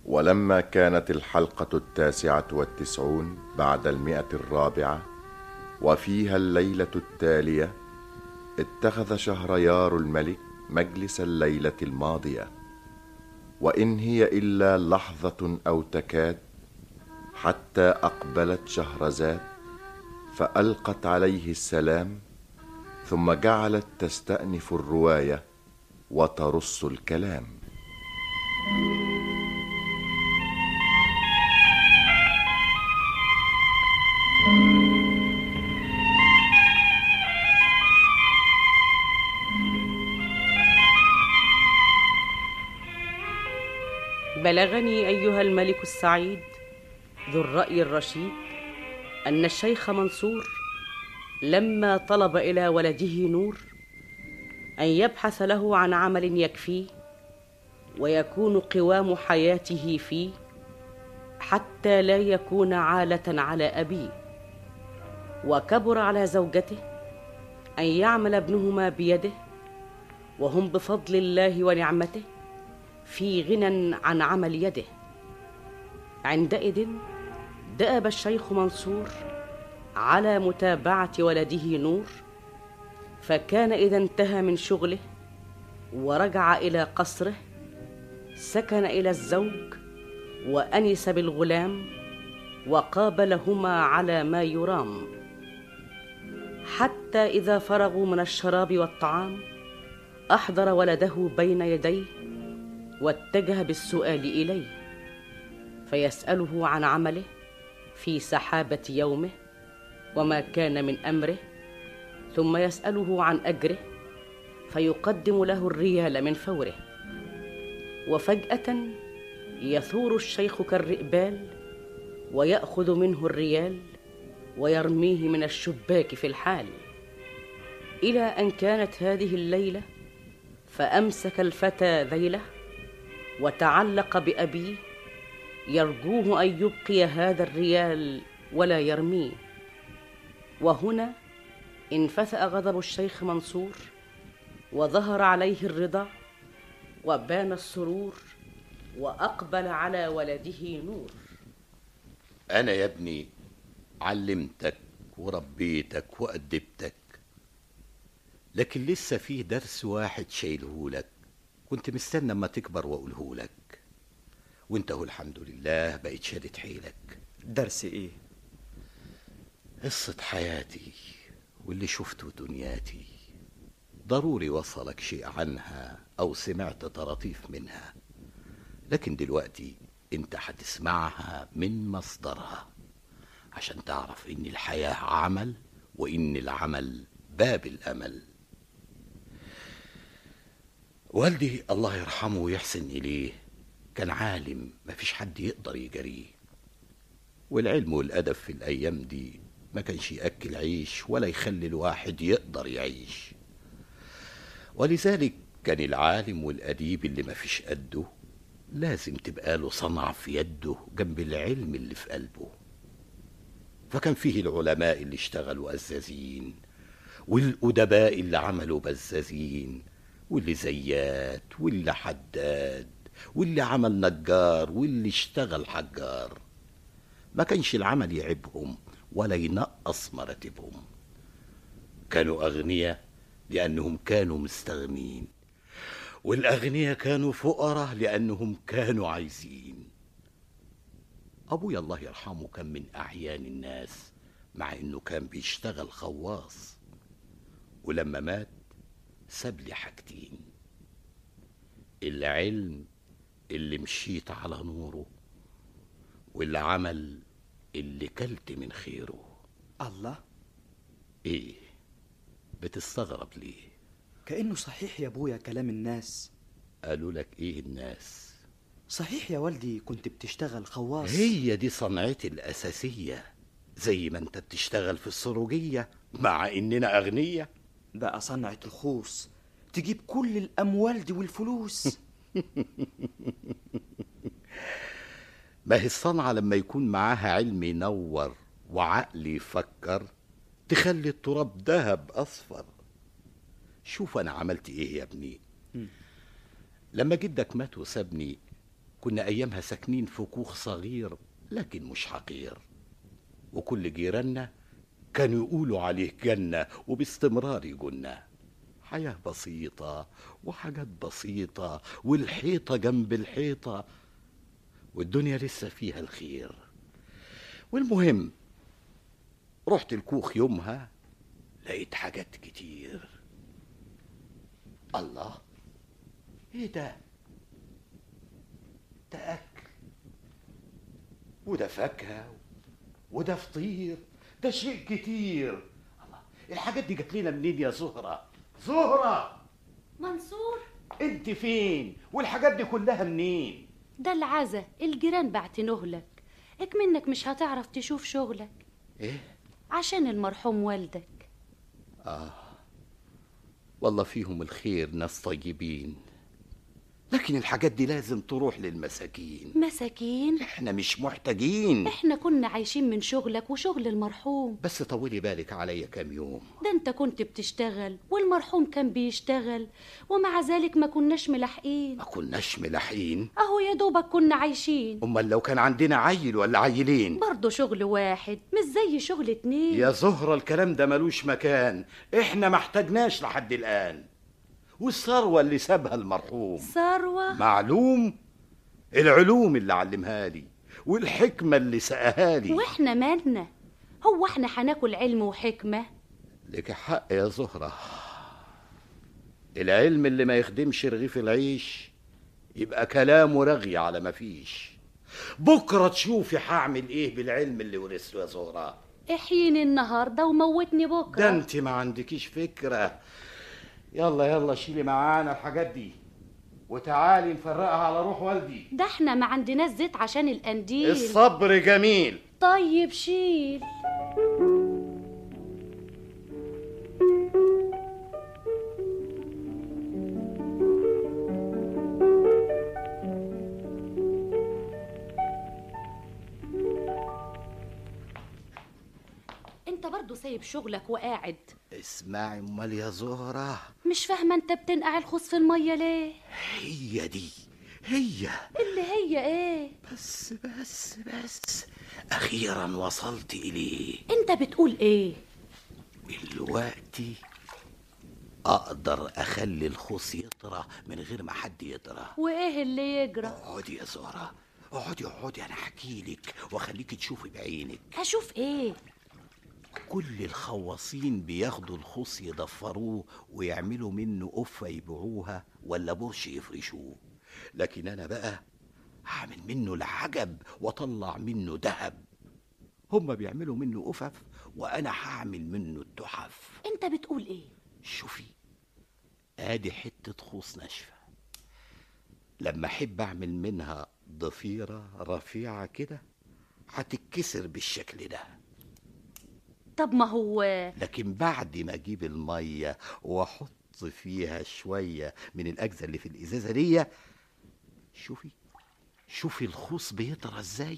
ولما كانت الحلقة التاسعة والتسعون بعد المئة الرابعة وفيها الليلة التالية اتخذ شهريار الملك مجلس الليلة الماضية وإن هي إلا لحظة أو تكاد حتى أقبلت شهرزاد فألقت عليه السلام ثم جعلت تستأنف الرواية وترص الكلام بلغني ايها الملك السعيد ذو الراي الرشيد ان الشيخ منصور لما طلب الى ولده نور ان يبحث له عن عمل يكفيه ويكون قوام حياته فيه حتى لا يكون عاله على ابيه وكبر على زوجته ان يعمل ابنهما بيده وهم بفضل الله ونعمته في غنى عن عمل يده عندئذ دأب الشيخ منصور على متابعة ولده نور فكان إذا انتهى من شغله ورجع إلى قصره سكن إلى الزوج وأنس بالغلام وقابلهما على ما يرام حتى إذا فرغوا من الشراب والطعام أحضر ولده بين يديه واتجه بالسؤال اليه فيساله عن عمله في سحابه يومه وما كان من امره ثم يساله عن اجره فيقدم له الريال من فوره وفجاه يثور الشيخ كالرئبال وياخذ منه الريال ويرميه من الشباك في الحال الى ان كانت هذه الليله فامسك الفتى ذيله وتعلق بابيه يرجوه ان يبقي هذا الريال ولا يرميه وهنا انفثا غضب الشيخ منصور وظهر عليه الرضا وبان السرور واقبل على ولده نور أنا يا ابني علمتك وربيتك وأدبتك لكن لسه فيه درس واحد شايلهولك كنت مستنى اما تكبر واقولهولك وانت هو الحمد لله بقيت شادد حيلك درس ايه قصة حياتي واللي شفته دنياتي ضروري وصلك شيء عنها أو سمعت طراطيف منها لكن دلوقتي انت هتسمعها من مصدرها عشان تعرف ان الحياة عمل وان العمل باب الامل والدي الله يرحمه ويحسن اليه كان عالم مفيش حد يقدر يجريه والعلم والادب في الايام دي ما كانش ياكل عيش ولا يخلي الواحد يقدر يعيش ولذلك كان العالم والاديب اللي مفيش قده لازم تبقى له صنعة في يده جنب العلم اللي في قلبه فكان فيه العلماء اللي اشتغلوا أزازين والأدباء اللي عملوا بزازين واللي زيات واللي حداد واللي عمل نجار واللي اشتغل حجار ما كانش العمل يعيبهم ولا ينقص مراتبهم كانوا أغنياء لأنهم كانوا مستغنين والأغنياء كانوا فقراء لأنهم كانوا عايزين أبويا الله يرحمه كان من أعيان الناس مع إنه كان بيشتغل خواص ولما مات ساب لي حاجتين العلم اللي مشيت على نوره والعمل اللي كلت من خيره الله ايه بتستغرب ليه كأنه صحيح يا ابويا كلام الناس قالوا لك ايه الناس صحيح يا والدي كنت بتشتغل خواص هي دي صنعتي الأساسية زي ما انت بتشتغل في السروجية مع اننا أغنية بقى صنعة الخوص تجيب كل الأموال دي والفلوس ما هي الصنعة لما يكون معاها علم ينور وعقل يفكر تخلي التراب دهب أصفر شوف أنا عملت إيه يا ابني لما جدك مات وسابني كنا أيامها ساكنين في كوخ صغير لكن مش حقير وكل جيراننا كانوا يقولوا عليه جنة وباستمرار يقولنا حياة بسيطة وحاجات بسيطة والحيطة جنب الحيطة والدنيا لسه فيها الخير والمهم رحت الكوخ يومها لقيت حاجات كتير الله ايه ده ده اكل وده فاكهه وده فطير ده شيء كتير الله الحاجات دي جات لنا منين يا زهره زهره منصور انت فين والحاجات دي كلها منين ده العزا الجيران بعتنوه لك اكمنك مش هتعرف تشوف شغلك ايه عشان المرحوم والدك والله فيهم الخير ناس طيبين لكن الحاجات دي لازم تروح للمساكين مساكين احنا مش محتاجين احنا كنا عايشين من شغلك وشغل المرحوم بس طولي بالك عليا كام يوم ده انت كنت بتشتغل والمرحوم كان بيشتغل ومع ذلك ما كناش ملاحقين ما كناش ملاحقين اهو يا دوبك كنا عايشين امال لو كان عندنا عيل ولا عيلين برضه شغل واحد مش زي شغل اتنين يا زهرة الكلام ده ملوش مكان احنا ما احتاجناش لحد الآن والثروة اللي سابها المرحوم ثروة معلوم العلوم اللي علمها لي والحكمة اللي سقاها لي واحنا مالنا هو احنا هناكل علم وحكمة لك حق يا زهرة العلم اللي ما يخدمش رغيف العيش يبقى كلامه رغي على ما فيش بكرة تشوفي هعمل ايه بالعلم اللي ورثته يا زهرة احييني النهاردة وموتني بكرة ده انت ما عندكيش فكرة يلا يلا شيلي معانا الحاجات دي وتعالي نفرقها على روح والدي ده احنا ما عندناش زيت عشان القنديل الصبر جميل طيب شيل انت برضو سايب شغلك وقاعد اسمعي امال يا زهرة مش فاهمة انت بتنقع الخوص في المية ليه هي دي هي اللي هي ايه بس بس بس اخيرا وصلت اليه انت بتقول ايه دلوقتي اقدر اخلي الخوص يطرى من غير ما حد يطرى وايه اللي يجرى اقعدي يا زهرة اقعدي اقعدي انا احكي لك واخليك تشوفي بعينك هشوف ايه كل الخواصين بياخدوا الخوص يضفروه ويعملوا منه قفة يبيعوها ولا برش يفرشوه لكن أنا بقى هعمل منه العجب وأطلع منه ذهب هما بيعملوا منه قفف وأنا هعمل منه التحف انت بتقول ايه شوفي ادي حتة خوص ناشفة لما احب اعمل منها ضفيرة رفيعة كده هتتكسر بالشكل ده طب ما هو لكن بعد ما اجيب الميه واحط فيها شويه من الاجزاء اللي في الازازه دي شوفي شوفي الخوص بيطرى ازاي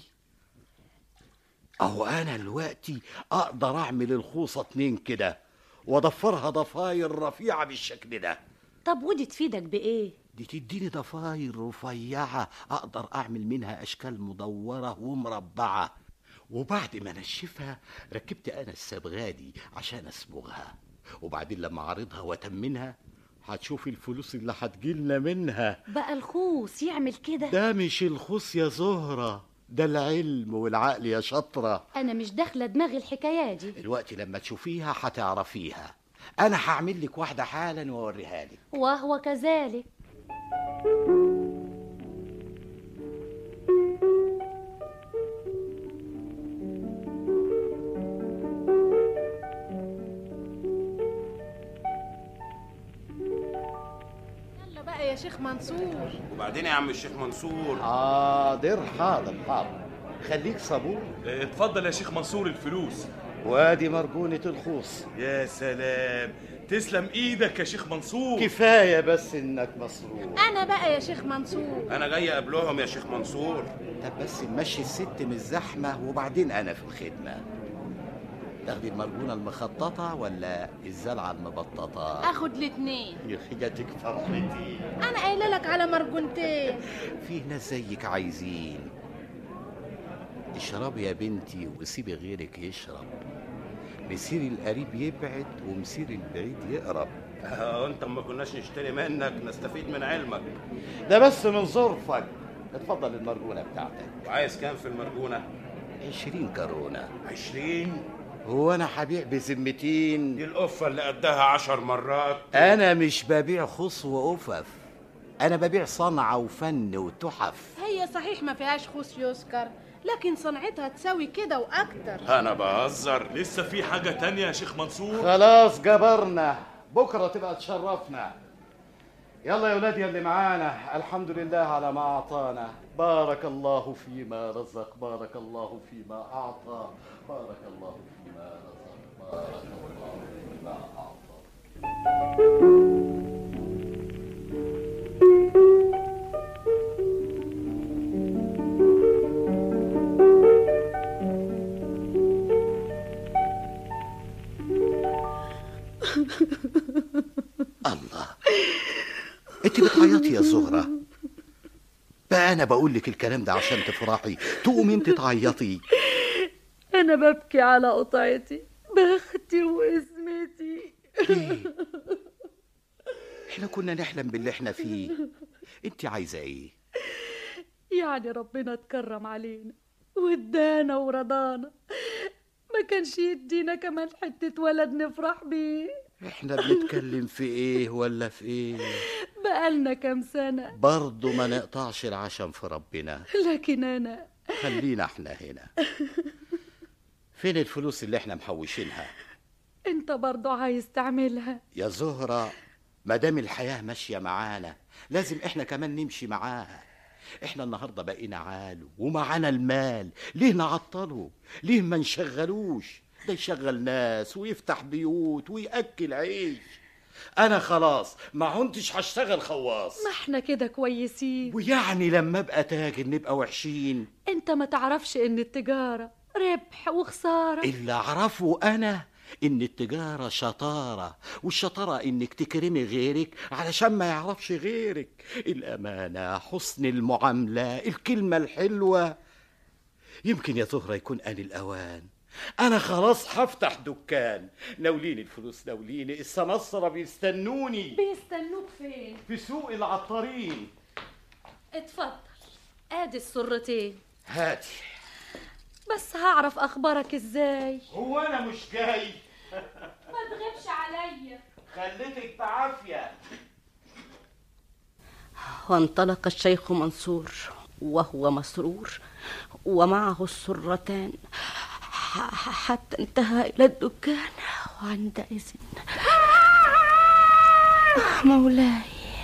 اهو انا دلوقتي اقدر اعمل الخوصه اتنين كده واضفرها ضفاير رفيعه بالشكل ده طب ودي تفيدك بايه دي تديني ضفاير رفيعة أقدر أعمل منها أشكال مدورة ومربعة وبعد ما نشفها ركبت أنا الصبغة دي عشان أصبغها وبعدين لما أعرضها وأتمنها هتشوفي الفلوس اللي هتجيلنا منها بقى الخوص يعمل كده ده مش الخص يا زهرة ده العلم والعقل يا شطرة انا مش داخله دماغي الحكايه دي الوقت لما تشوفيها هتعرفيها أنا هعمل لك واحدة حالا وأوريها لك وهو كذلك يلا بقى يا شيخ منصور وبعدين يا عم الشيخ منصور حاضر حاضر حاضر خليك صبور اه، اتفضل يا شيخ منصور الفلوس وادي مرجونة الخوص يا سلام تسلم ايدك يا شيخ منصور كفاية بس انك مسرور انا بقى يا شيخ منصور انا جاي قبلهم يا شيخ منصور طب بس نمشي الست من الزحمة وبعدين انا في الخدمة تاخدي المرجونة المخططة ولا الزلعة المبططة؟ اخد الاتنين يا خياتك فرحتي انا قايله لك على مرجونتين في ناس زيك عايزين اشربي يا بنتي وسيبي غيرك يشرب مسير القريب يبعد ومسير البعيد يقرب اه انت ما كناش نشتري منك نستفيد من علمك ده بس من ظرفك اتفضل المرجونة بتاعتك وعايز كام في المرجونة؟ عشرين كرونة عشرين هو انا هبيع بذمتين دي القفة اللي قدها عشر مرات انا مش ببيع خص وقفف انا ببيع صنعة وفن وتحف هي صحيح ما فيهاش خوص يسكر لكن صنعتها تساوي كده واكتر انا بهزر لسه في حاجة تانية يا شيخ منصور خلاص جبرنا بكرة تبقى تشرفنا يلا يا ولاد يا اللي معانا الحمد لله على ما أعطانا بارك الله فيما رزق بارك الله فيما أعطى بارك الله فيما رزق بارك الله فيما أعطى الله انت بتعيطي يا زهرة بقى انا بقول لك الكلام ده عشان تفرحي تقومي انت تعيطي أنا ببكي على قطعتي بختي واسمتي ليه احنا كنا نحلم باللي احنا فيه انت عايزه ايه يعني ربنا اتكرم علينا وادانا ورضانا ما كانش يدينا كمان حتة ولد نفرح بيه احنا بنتكلم في ايه ولا في ايه بقالنا كام سنة برضه ما نقطعش العشم في ربنا لكن أنا خلينا احنا هنا فين الفلوس اللي احنا محوشينها أنت برضو عايز تعملها يا زهرة ما دام الحياة ماشية معانا لازم احنا كمان نمشي معاها احنا النهاردة بقينا عال ومعانا المال ليه نعطله ليه ما نشغلوش ده يشغل ناس ويفتح بيوت ويأكل عيش انا خلاص ما عنتش هشتغل خواص ما احنا كده كويسين ويعني لما ابقى تاجر نبقى وحشين انت ما تعرفش ان التجارة ربح وخسارة اللي اعرفه انا ان التجارة شطارة والشطارة انك تكرمي غيرك علشان ما يعرفش غيرك الامانة حسن المعاملة الكلمة الحلوة يمكن يا زهرة يكون آن الأوان أنا خلاص هفتح دكان ناوليني الفلوس ناوليني السمسرة بيستنوني بيستنوك فين في سوق العطارين اتفضل ادي السرتين هاتي بس هعرف اخبارك ازاي هو أنا مش جاي ما تغيبش عليا خليتك بعافية وانطلق الشيخ منصور وهو مسرور ومعه السرتان ح- ح- حتى انتهى إلى الدكان وعندئذ مولاي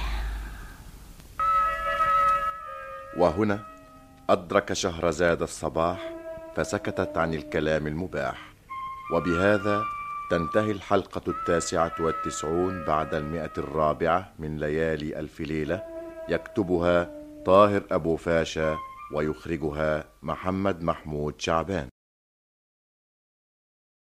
وهنا أدرك شهرزاد الصباح فسكتت عن الكلام المباح وبهذا تنتهي الحلقة التاسعة والتسعون بعد المئة الرابعة من ليالي ألف ليلة يكتبها طاهر أبو فاشا ويخرجها محمد محمود شعبان